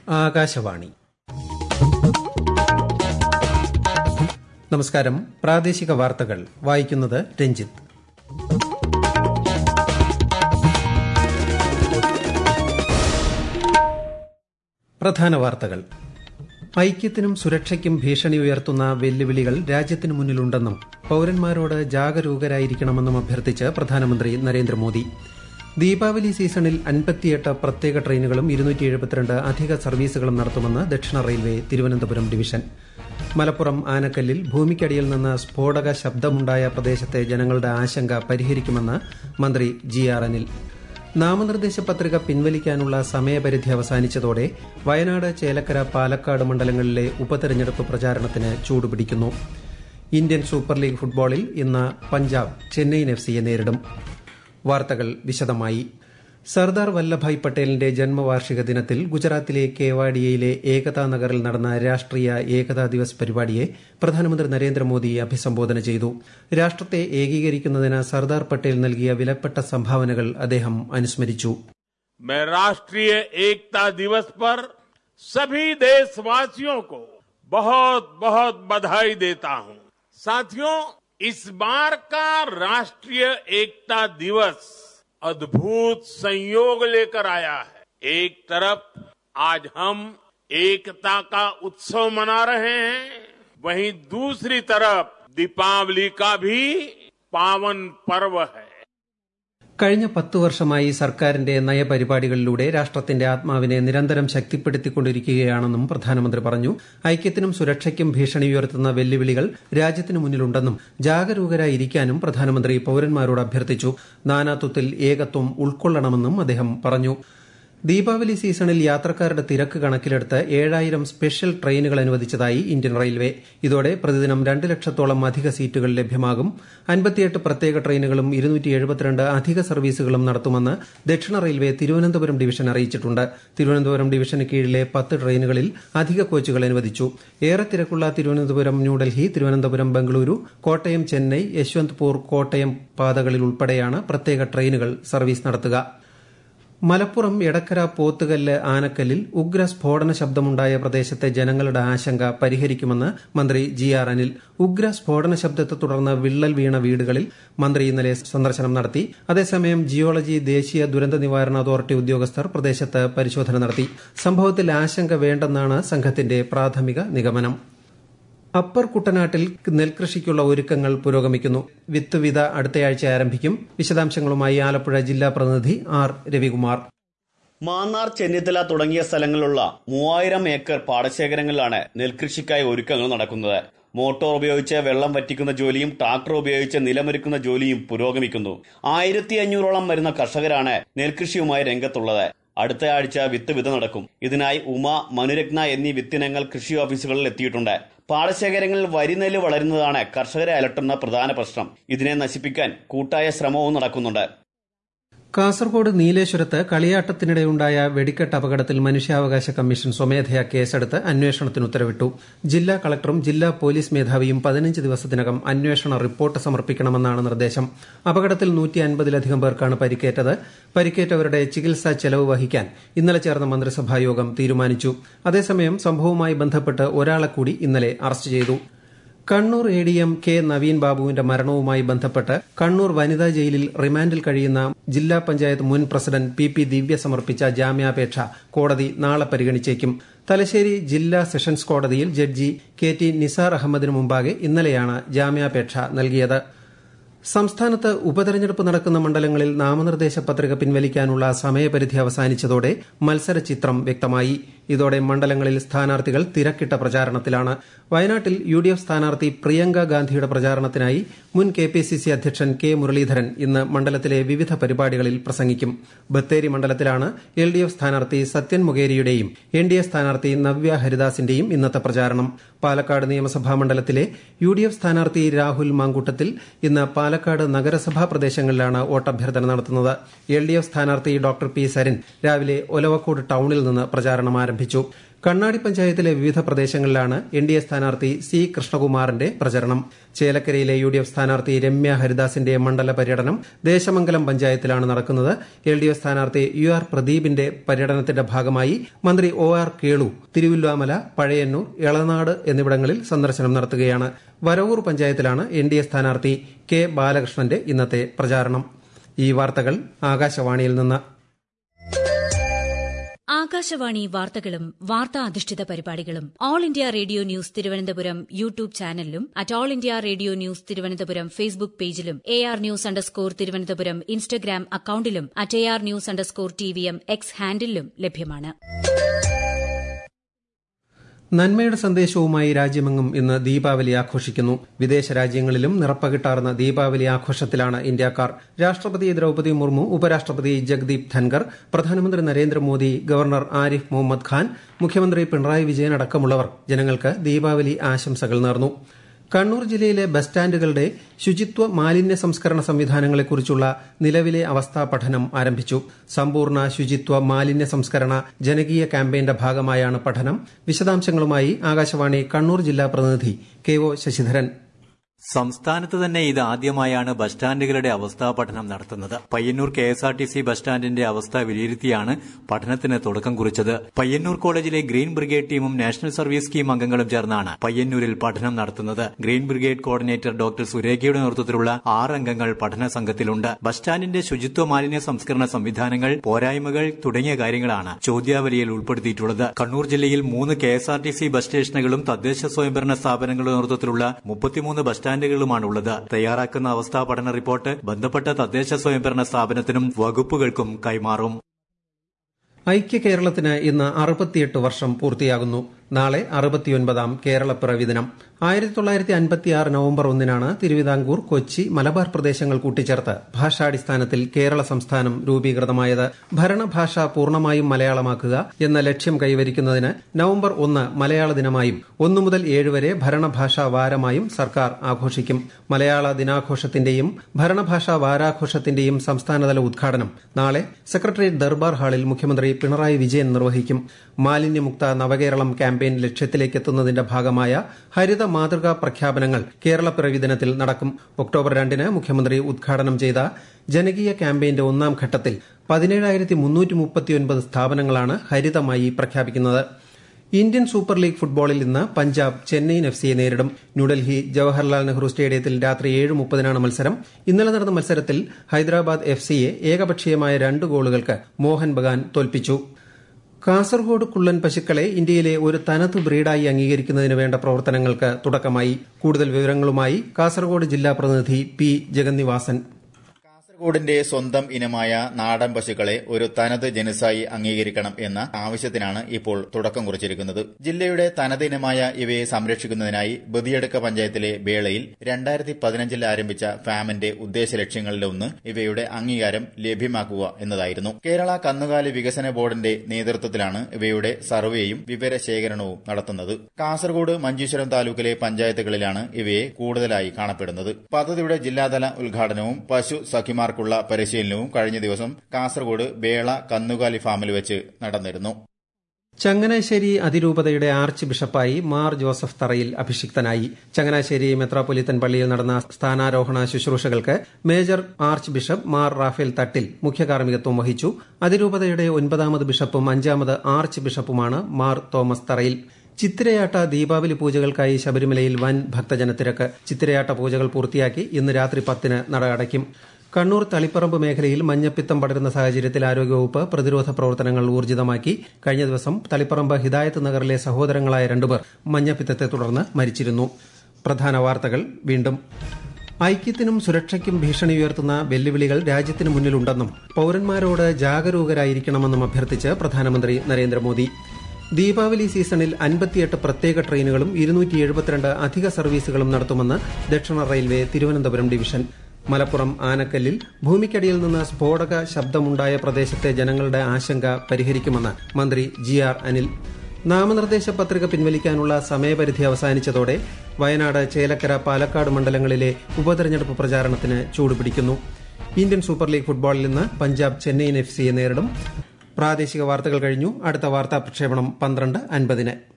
ആകാശവാണി നമസ്കാരം പ്രാദേശിക വാർത്തകൾ വായിക്കുന്നത് രഞ്ജിത്ത് പ്രധാന വാർത്തകൾ ഐക്യത്തിനും സുരക്ഷയ്ക്കും ഭീഷണി ഉയർത്തുന്ന വെല്ലുവിളികൾ രാജ്യത്തിനു മുന്നിലുണ്ടെന്നും പൌരന്മാരോട് ജാഗരൂകരായിരിക്കണമെന്നും അഭ്യർത്ഥിച്ച് പ്രധാനമന്ത്രി നരേന്ദ്രമോദി ദീപാവലി സീസണിൽ അൻപത്തിയെട്ട് പ്രത്യേക ട്രെയിനുകളും ഇരുന്നൂറ്റി എഴുപത്തിരണ്ട് അധിക സർവീസുകളും നടത്തുമെന്ന് ദക്ഷിണ റെയിൽവേ തിരുവനന്തപുരം ഡിവിഷൻ മലപ്പുറം ആനക്കല്ലിൽ ഭൂമിക്കടിയിൽ നിന്ന് സ്ഫോടക ശബ്ദമുണ്ടായ പ്രദേശത്തെ ജനങ്ങളുടെ ആശങ്ക പരിഹരിക്കുമെന്ന് മന്ത്രി ജി ആർ അനിൽ നാമനിർദ്ദേശ പത്രിക പിൻവലിക്കാനുള്ള സമയപരിധി അവസാനിച്ചതോടെ വയനാട് ചേലക്കര പാലക്കാട് മണ്ഡലങ്ങളിലെ ഉപതെരഞ്ഞെടുപ്പ് പ്രചാരണത്തിന് ചൂടുപിടിക്കുന്നു ഇന്ത്യൻ സൂപ്പർ ലീഗ് ഫുട്ബോളിൽ ഇന്ന് പഞ്ചാബ് ചെന്നൈയിൻ എഫ് സിയെ നേരിടും വാർത്തകൾ വിശദമായി സർദാർ വല്ലഭായ് പട്ടേലിന്റെ ജന്മവാർഷിക ദിനത്തിൽ ഗുജറാത്തിലെ കേവാഡിയയിലെ ഏകതാ നഗറിൽ നടന്ന രാഷ്ട്രീയ ഏകതാ ദിവസ് പരിപാടിയെ പ്രധാനമന്ത്രി നരേന്ദ്രമോദി അഭിസംബോധന ചെയ്തു രാഷ്ട്രത്തെ ഏകീകരിക്കുന്നതിന് സർദാർ പട്ടേൽ നൽകിയ വിലപ്പെട്ട സംഭാവനകൾ അദ്ദേഹം അനുസ്മരിച്ചു मैं राष्ट्रीय एकता दिवस पर सभी देशवासियों को बहुत बहुत बधाई देता हूं साथियों इस बार का राष्ट्रीय एकता दिवस अद्भुत संयोग लेकर आया है एक तरफ आज हम एकता का उत्सव मना रहे हैं वहीं दूसरी तरफ दीपावली का भी पावन पर्व है കഴിഞ്ഞ പത്തു വർഷമായി സർക്കാരിന്റെ നയപരിപാടികളിലൂടെ രാഷ്ട്രത്തിന്റെ ആത്മാവിനെ നിരന്തരം ശക്തിപ്പെടുത്തിക്കൊണ്ടിരിക്കുകയാണെന്നും പ്രധാനമന്ത്രി പറഞ്ഞു ഐക്യത്തിനും സുരക്ഷയ്ക്കും ഭീഷണി ഉയർത്തുന്ന വെല്ലുവിളികൾ രാജ്യത്തിനു മുന്നിലുണ്ടെന്നും ജാഗരൂകരായിരിക്കാനും പ്രധാനമന്ത്രി പൌരന്മാരോട് അഭ്യർത്ഥിച്ചു നാനാത്വത്തിൽ ഏകത്വം ഉൾക്കൊള്ളണമെന്നും അദ്ദേഹം പറഞ്ഞു ദീപാവലി സീസണിൽ യാത്രക്കാരുടെ തിരക്ക് കണക്കിലെടുത്ത് ഏഴായിരം സ്പെഷ്യൽ ട്രെയിനുകൾ അനുവദിച്ചതായി ഇന്ത്യൻ റെയിൽവേ ഇതോടെ പ്രതിദിനം രണ്ട് ലക്ഷത്തോളം അധിക സീറ്റുകൾ ലഭ്യമാകും അൻപത്തിയെട്ട് പ്രത്യേക ട്രെയിനുകളും ഇരുന്നൂറ്റി എഴുപത്തിരണ്ട് അധിക സർവീസുകളും നടത്തുമെന്ന് ദക്ഷിണ റെയിൽവേ തിരുവനന്തപുരം ഡിവിഷൻ അറിയിച്ചിട്ടുണ്ട് തിരുവനന്തപുരം ഡിവിഷന് കീഴിലെ പത്ത് ട്രെയിനുകളിൽ അധിക കോച്ചുകൾ അനുവദിച്ചു ഏറെ തിരക്കുള്ള തിരുവനന്തപുരം ന്യൂഡൽഹി തിരുവനന്തപുരം ബംഗളൂരു കോട്ടയം ചെന്നൈ യശ്വന്ത്പൂർ കോട്ടയം പാതകളിൽ ഉൾപ്പെടെയാണ് പ്രത്യേക ട്രെയിനുകൾ സർവീസ് നടത്തുക മലപ്പുറം എടക്കര പോത്തുകല്ല് ആനക്കല്ലിൽ ഉഗ്ര സ്ഫോടന ശബ്ദമുണ്ടായ പ്രദേശത്തെ ജനങ്ങളുടെ ആശങ്ക പരിഹരിക്കുമെന്ന് മന്ത്രി ജി ആർ അനിൽ ഉഗ്ര സ്ഫോടന ശബ്ദത്തെ തുടർന്ന് വിള്ളൽ വീണ വീടുകളിൽ മന്ത്രി ഇന്നലെ സന്ദർശനം നടത്തി അതേസമയം ജിയോളജി ദേശീയ ദുരന്ത നിവാരണ അതോറിറ്റി ഉദ്യോഗസ്ഥർ പ്രദേശത്ത് പരിശോധന നടത്തി സംഭവത്തിൽ ആശങ്ക വേണ്ടെന്നാണ് സംഘത്തിന്റെ പ്രാഥമിക നിഗമനം അപ്പർ കുട്ടനാട്ടിൽ നെൽകൃഷിക്കുള്ള ഒരുക്കങ്ങൾ പുരോഗമിക്കുന്നു വിത്ത് വിത അടുത്തയാഴ്ച ആരംഭിക്കും വിശദാംശങ്ങളുമായി ആലപ്പുഴ ജില്ലാ പ്രതിനിധി ആർ രവികുമാർ മാന്നാർ ചെന്നിത്തല തുടങ്ങിയ സ്ഥലങ്ങളിലുള്ള മൂവായിരം ഏക്കർ പാടശേഖരങ്ങളിലാണ് നെൽകൃഷിക്കായി ഒരുക്കങ്ങൾ നടക്കുന്നത് മോട്ടോർ ഉപയോഗിച്ച് വെള്ളം വറ്റിക്കുന്ന ജോലിയും ട്രാക്ടർ ഉപയോഗിച്ച് നിലമൊരുക്കുന്ന ജോലിയും പുരോഗമിക്കുന്നു ആയിരത്തി അഞ്ഞൂറോളം വരുന്ന കർഷകരാണ് നെൽകൃഷിയുമായി രംഗത്തുള്ളത് അടുത്ത ആഴ്ച വിത്ത് വിത നടക്കും ഇതിനായി ഉമ മനുരത്ന എന്നീ വിത്തിനങ്ങൾ കൃഷി ഓഫീസുകളിൽ എത്തിയിട്ടുണ്ട് പാടശേഖരങ്ങളിൽ വരിനെല്ല് വളരുന്നതാണ് കർഷകരെ അലട്ടുന്ന പ്രധാന പ്രശ്നം ഇതിനെ നശിപ്പിക്കാൻ കൂട്ടായ ശ്രമവും നടക്കുന്നുണ്ട് കാസർഗോഡ് നീലേശ്വരത്ത് കളിയാട്ടത്തിനിടെയുണ്ടായ വെടിക്കെട്ട് അപകടത്തിൽ മനുഷ്യാവകാശ കമ്മീഷൻ സ്വമേധയാ കേസെടുത്ത് അന്വേഷണത്തിന് ഉത്തരവിട്ടു ജില്ലാ കളക്ടറും ജില്ലാ പോലീസ് മേധാവിയും പതിനഞ്ച് ദിവസത്തിനകം അന്വേഷണ റിപ്പോർട്ട് സമർപ്പിക്കണമെന്നാണ് നിർദ്ദേശം അപകടത്തിൽ നൂറ്റി അൻപതിലധികം പേർക്കാണ് പരിക്കേറ്റത് പരിക്കേറ്റവരുടെ ചികിത്സാ ചെലവ് വഹിക്കാൻ ഇന്നലെ ചേർന്ന മന്ത്രിസഭാ യോഗം തീരുമാനിച്ചു അതേസമയം സംഭവവുമായി ബന്ധപ്പെട്ട് ഒരാളെ കൂടി ഇന്നലെ അറസ്റ്റ് ചെയ്തു Kannur A D M K Naveen ബാബുവിന്റെ മരണവുമായി ബന്ധപ്പെട്ട് കണ്ണൂർ വനിതാ ജയിലിൽ റിമാൻഡിൽ കഴിയുന്ന ജില്ലാ പഞ്ചായത്ത് മുൻ പ്രസിഡന്റ് പി പി ദിവ്യ സമർപ്പിച്ച ജാമ്യാപേക്ഷ കോടതി നാളെ പരിഗണിച്ചേക്കും തലശ്ശേരി ജില്ലാ സെഷൻസ് കോടതിയിൽ ജഡ്ജി കെ ടി നിസാർ അഹമ്മദിന് മുമ്പാകെ ഇന്നലെയാണ് ജാമ്യാപേക്ഷ നൽകിയത് സംസ്ഥാനത്ത് ഉപതെരഞ്ഞെടുപ്പ് നടക്കുന്ന മണ്ഡലങ്ങളിൽ നാമനിർദ്ദേശ പത്രിക പിൻവലിക്കാനുള്ള സമയപരിധി അവസാനിച്ചതോടെ മത്സര ചിത്രം വ്യക്തമായി ഇതോടെ മണ്ഡലങ്ങളിൽ സ്ഥാനാർത്ഥികൾ തിരക്കിട്ട പ്രചാരണത്തിലാണ് വയനാട്ടിൽ യു ഡി എഫ് സ്ഥാനാർത്ഥി പ്രിയങ്ക ഗാന്ധിയുടെ പ്രചാരണത്തിനായി മുൻ കെ പി സി സി അധ്യക്ഷൻ കെ മുരളീധരൻ ഇന്ന് മണ്ഡലത്തിലെ വിവിധ പരിപാടികളിൽ പ്രസംഗിക്കും ബത്തേരി മണ്ഡലത്തിലാണ് എൽ ഡി എഫ് സ്ഥാനാർത്ഥി സത്യൻ മുഖേരിയുടെയും എൻ ഡി എ സ്ഥാനാർത്ഥി നവ്യ ഹരിദാസിന്റെയും ഇന്നത്തെ പ്രചാരണം പാലക്കാട് നിയമസഭാ മണ്ഡലത്തിലെ യു ഡി എഫ് സ്ഥാനാർത്ഥി രാഹുൽ മാങ്കൂട്ടത്തിൽ ഇന്ന് പാലക്കാട് നഗരസഭാ പ്രദേശങ്ങളിലാണ് വോട്ടഭ്യർത്ഥന നടത്തുന്നത് എൽ ഡി എഫ് സ്ഥാനാർത്ഥി ഡോക്ടർ പി സരിൻ രാവിലെ ഒലവക്കോട് ടൌണിൽ നിന്ന് പ്രചാരണം ആരംഭിച്ചു ആരംഭിച്ചു കണ്ണാടി പഞ്ചായത്തിലെ വിവിധ പ്രദേശങ്ങളിലാണ് എൻ ഡി എ സ്ഥാനാർത്ഥി സി കൃഷ്ണകുമാറിന്റെ പ്രചരണം ചേലക്കരയിലെ യു ഡി എഫ് സ്ഥാനാർത്ഥി രമ്യ ഹരിദാസിന്റെ മണ്ഡല പര്യടനം ദേശമംഗലം പഞ്ചായത്തിലാണ് നടക്കുന്നത് എൽ ഡി എഫ് സ്ഥാനാർത്ഥി യു ആർ പ്രദീപിന്റെ പര്യടനത്തിന്റെ ഭാഗമായി മന്ത്രി ഒ ആർ കേളു തിരുവില്ലാമല പഴയന്നൂർ എളനാട് എന്നിവിടങ്ങളിൽ സന്ദർശനം നടത്തുകയാണ് വരവൂർ പഞ്ചായത്തിലാണ് എൻ ഡി എ സ്ഥാനാർത്ഥി കെ ബാലകൃഷ്ണന്റെ ഇന്നത്തെ പ്രചാരണം ഈ വാർത്തകൾ ആകാശവാണിയിൽ നിന്ന് ആകാശവാണി വാർത്തകളും വാർത്താ അധിഷ്ഠിത പരിപാടികളും All India Radio news Thiruvananthapuram YouTube ചാനലിലും at All India Radio news Thiruvananthapuram Facebook പേജിലും A R news underscore Thiruvananthapuram Instagram അക്കൌണ്ടിലും at A R news underscore T V M X ഹാൻഡിലും ലഭ്യമാണ് നന്മയുടെ സന്ദേശവുമായി രാജ്യമെങ്ങും ഇന്ന് ദീപാവലി ആഘോഷിക്കുന്നു വിദേശ രാജ്യങ്ങളിലും നിറപ്പകിട്ടാർന്ന ദീപാവലി ആഘോഷത്തിലാണ് ഇന്ത്യക്കാർ രാഷ്ട്രപതി ദ്രൌപദി മുർമു ഉപരാഷ്ട്രപതി ജഗ്ദീപ് ധൻകർ പ്രധാനമന്ത്രി നരേന്ദ്രമോദി ഗവർണർ ആരിഫ് മുഹമ്മദ് ഖാൻ മുഖ്യമന്ത്രി പിണറായി വിജയൻ അടക്കമുള്ളവർ ജനങ്ങൾക്ക് ദീപാവലി ആശംസകൾ നേർന്നു കണ്ണൂർ ജില്ലയിലെ ബസ് സ്റ്റാൻഡുകളുടെ ശുചിത്വ മാലിന്യ സംസ്കരണ സംവിധാനങ്ങളെക്കുറിച്ചുള്ള നിലവിലെ അവസ്ഥാ പഠനം ആരംഭിച്ചു സമ്പൂർണ്ണ ശുചിത്വ മാലിന്യ സംസ്കരണ ജനകീയ ക്യാമ്പയിന്റെ ഭാഗമായാണ് പഠനം വിശദാംശങ്ങളുമായി ആകാശവാണി കണ്ണൂർ ജില്ലാ പ്രതിനിധി കെ ഒ ശശിധരൻ സംസ്ഥാനത്ത് തന്നെ ഇത് ആദ്യമായാണ് ബസ് സ്റ്റാൻഡുകളുടെ അവസ്ഥാ പഠനം നടത്തുന്നത് Payyanur K S R T C bus സ്റ്റാൻഡിന്റെ അവസ്ഥ വിലയിരുത്തിയാണ് പഠനത്തിന് തുടക്കം കുറിച്ചത് പയ്യന്നൂർ കോളേജിലെ ഗ്രീൻ ബ്രിഗേഡ് ടീമും നാഷണൽ സർവീസ് സ്കീം അംഗങ്ങളും ചേർന്നാണ് പയ്യന്നൂരിൽ പഠനം നടത്തുന്നത് ഗ്രീൻ ബ്രിഗേഡ് കോർഡിനേറ്റർ ഡോക്ടർ സുരേഖയുടെ നേതൃത്വത്തിലുള്ള ആറ് അംഗങ്ങൾ പഠന സംഘത്തിലുണ്ട് ബസ് സ്റ്റാൻഡിന്റെ ശുചിത്വ മാലിന്യ സംസ്കരണ സംവിധാനങ്ങൾ പോരായ്മകൾ തുടങ്ങിയ കാര്യങ്ങളാണ് ചോദ്യാവലിയിൽ ഉൾപ്പെടുത്തിയിട്ടുള്ളത് കണ്ണൂർ ജില്ലയിൽ മൂന്ന് K S R T C bus സ്റ്റേഷനുകളും തദ്ദേശ സ്വയംഭരണ സ്ഥാപനങ്ങളുടെ നേതൃത്വത്തിലുള്ള മുപ്പത്തിമൂന്ന് ബസ് സ്റ്റാൻഡുകളുമാണുള്ളത് തയ്യാറാക്കുന്ന അവസ്ഥാ പഠന റിപ്പോർട്ട് ബന്ധപ്പെട്ട തദ്ദേശ സ്വയംഭരണ സ്ഥാപനത്തിനും വകുപ്പുകൾക്കും കൈമാറും ഐക്യ കേരളത്തിന് ഇന്ന് അറുപത്തിയെട്ട് വർഷം പൂർത്തിയാകുന്നു നാളെ അറുപത്തിയൊൻപതാം കേരളപ്പിറവി ദിനം ആയിരത്തി തൊള്ളായിരത്തി അൻപത്തിയാറ് നവംബർ ഒന്നിനാണ് തിരുവിതാംകൂർ കൊച്ചി മലബാർ പ്രദേശങ്ങൾ കൂട്ടിച്ചേർത്ത് ഭാഷാടിസ്ഥാനത്തിൽ കേരള സംസ്ഥാനം രൂപീകൃതമായത് ഭരണഭാഷ പൂർണ്ണമായും മലയാളമാക്കുക എന്ന ലക്ഷ്യം കൈവരിക്കുന്നതിന് നവംബർ ഒന്ന് മലയാള ദിനമായും ഒന്നു മുതൽ ഏഴ് വരെ ഭരണഭാഷാ വാരമായും സർക്കാർ ആഘോഷിക്കും മലയാള ദിനാഘോഷത്തിന്റെയും ഭരണഭാഷാ വാരാഘോഷത്തിന്റെയും സംസ്ഥാനതല ഉദ്ഘാടനം നാളെ സെക്രട്ടേറിയറ്റ് ദർബാർ ഹാളിൽ മുഖ്യമന്ത്രി പിണറായി വിജയൻ നിർവഹിക്കും മാലിന്യമുക്ത നവകേരളം ക്യാമ്പയിൻ ലക്ഷ്യത്തിലേക്കെത്തുന്നതിന്റെ ഭാഗമായ ഹരിത മാതൃകാ പ്രഖ്യാപനങ്ങൾ കേരളപ്പിറവി ദിനത്തിൽ നടക്കും ഒക്ടോബർ രണ്ടിന് മുഖ്യമന്ത്രി ഉദ്ഘാടനം ചെയ്ത ജനകീയ ക്യാമ്പയിന്റെ ഒന്നാം ഘട്ടത്തിൽ പതിനേഴായിരത്തി മുന്നൂറ്റി മുപ്പത്തിയൊൻപത് സ്ഥാപനങ്ങളാണ് ഹരിതമായി പ്രഖ്യാപിക്കുന്നത് ഇന്ത്യൻ സൂപ്പർ ലീഗ് ഫുട്ബോളിൽ ഇന്ന് പഞ്ചാബ് ചെന്നൈയിൻ എഫ് സിയെ നേരിടും ന്യൂഡൽഹി ജവഹർലാൽ നെഹ്റു സ്റ്റേഡിയത്തിൽ രാത്രി ഏഴ് മുപ്പതിനാണ് മത്സരം ഇന്നലെ നടന്ന മത്സരത്തിൽ ഹൈദരാബാദ് എഫ് സിയെ ഏകപക്ഷീയമായ രണ്ട് ഗോളുകൾക്ക് മോഹൻ ബഗാൻ തോൽപ്പിച്ചു കാസർഗോഡ് കുള്ളൻ പശുക്കളെ ഇന്ത്യയിലെ ഒരു തനത് ബ്രീഡായി അംഗീകരിക്കുന്നതിന് വേണ്ട പ്രവർത്തനങ്ങൾക്ക് തുടക്കമായി കൂടുതൽ വിവരങ്ങളുമായി കാസർഗോഡ് ജില്ലാ പ്രതിനിധി പി ജഗന്നിവാസൻ കാസർഗോഡിന്റെ സ്വന്തം ഇനമായ നാടൻ പശുക്കളെ ഒരു തനത് ജനുസായി അംഗീകരിക്കണം എന്ന ആവശ്യത്തിനാണ് ഇപ്പോൾ തുടക്കം കുറിച്ചിരിക്കുന്നത് ജില്ലയുടെ തനത് ഇനമായ ഇവയെ സംരക്ഷിക്കുന്നതിനായി ബദിയടുക്ക പഞ്ചായത്തിലെ ബേളയിൽ രണ്ടായിരത്തി പതിനഞ്ചിൽ ആരംഭിച്ച ഫാമിന്റെ ഉദ്ദേശ ലക്ഷ്യങ്ങളിലൊന്ന് ഇവയുടെ അംഗീകാരം ലഭ്യമാക്കുക എന്നതായിരുന്നു കേരള കന്നുകാലി വികസന ബോർഡിന്റെ നേതൃത്വത്തിലാണ് ഇവയുടെ സർവേയും വിവരശേഖരണവും നടത്തുന്നത് കാസർഗോഡ് മഞ്ചേശ്വരം താലൂക്കിലെ പഞ്ചായത്തുകളിലാണ് ഇവയെ കൂടുതലായി കാണപ്പെടുന്നത് പദ്ധതിയുടെ ജില്ലാതല ഉദ്ഘാടനവും പശു സഖിമാർ ക്കുള്ള പരിശീലനവും കഴിഞ്ഞ ദിവസം കാസർഗോഡ് ബേള കന്നുകാലി ഫാമിൽ വെച്ച് നടന്നിരുന്നു ചങ്ങനാശ്ശേരി അതിരൂപതയുടെ ആർച്ച് ബിഷപ്പായി മാർ ജോസഫ് തറയിൽ അഭിഷിക്തനായി ചങ്ങനാശ്ശേരി മെത്രാപ്പൊലിത്തൻ പള്ളിയിൽ നടന്ന സ്ഥാനാരോഹണ ശുശ്രൂഷകൾക്ക് major archbishop Mar Raphael Thattil മുഖ്യ കാർമ്മികത്വം വഹിച്ചു അതിരൂപതയുടെ ഒൻപതാമത് ബിഷപ്പും അഞ്ചാമത് ആർച്ച് ബിഷപ്പുമാണ് മാർ തോമസ് തറയിൽ ചിത്തിരയാട്ട ദീപാവലി പൂജകൾക്കായി ശബരിമലയിൽ വൻ ഭക്തജനത്തിരക്ക് ചിത്തിരയാട്ട പൂജകൾ പൂർത്തിയാക്കി ഇന്ന് രാത്രി പത്തിന് നട അടയ്ക്കും കണ്ണൂർ തളിപ്പറമ്പ് മേഖലയിൽ മഞ്ഞപ്പിത്തം പടരുന്ന സാഹചര്യത്തിൽ ആരോഗ്യവകുപ്പ് പ്രതിരോധ പ്രവർത്തനങ്ങൾ ഊർജിതമാക്കി കഴിഞ്ഞ ദിവസം തളിപ്പറമ്പ് ഹിദായത്ത് നഗറിലെ സഹോദരങ്ങളായ രണ്ടുപേർ മഞ്ഞപ്പിത്തത്തെ തുടർന്ന് മരിച്ചിരുന്നു പ്രധാന വാർത്തകൾ വീണ്ടും ഐക്യത്തിനും സുരക്ഷയ്ക്കും ഭീഷണി ഉയർത്തുന്ന വെല്ലുവിളികൾ രാജ്യത്തിന് മുന്നിലുണ്ടെന്നും പൌരന്മാരോട് ജാഗരൂകരായിരിക്കണമെന്നും അഭ്യർത്ഥിച്ച് പ്രധാനമന്ത്രി നരേന്ദ്രമോദി ദീപാവലി സീസണിൽ അൻപത്തിയെട്ട് പ്രത്യേക ട്രെയിനുകളും ഇരുന്നൂറ്റി എഴുപത്തിരണ്ട് അധിക സർവീസുകളും നടത്തുമെന്ന് ദക്ഷിണ റെയിൽവേ തിരുവനന്തപുരം ഡിവിഷൻ മലപ്പുറം ആനക്കല്ലിൽ ഭൂമിക്കടിയിൽ നിന്ന് സ്ഫോടക ശബ്ദമുണ്ടായ പ്രദേശത്തെ ജനങ്ങളുടെ ആശങ്ക പരിഹരിക്കുമെന്ന് മന്ത്രി ജി ആർ അനിൽ നാമനിർദ്ദേശ പത്രിക പിൻവലിക്കാനുള്ള സമയപരിധി അവസാനിച്ചതോടെ വയനാട് ചേലക്കര പാലക്കാട് മണ്ഡലങ്ങളിലെ ഉപതെരഞ്ഞെടുപ്പ് പ്രചാരണത്തിന് ചൂടുപിടിക്കുന്നു ഇന്ത്യൻ സൂപ്പർ ലീഗ് ഫുട്ബോളിൽ ഇന്ന് പഞ്ചാബ് ചെന്നൈയിൻ എഫ് സിയെ നേരിടും പ്രാദേശിക വാർത്തകൾ കഴിഞ്ഞു അടുത്ത വാർത്താ പ്രക്ഷേപണം പന്ത്രണ്ട് അൻപതിന്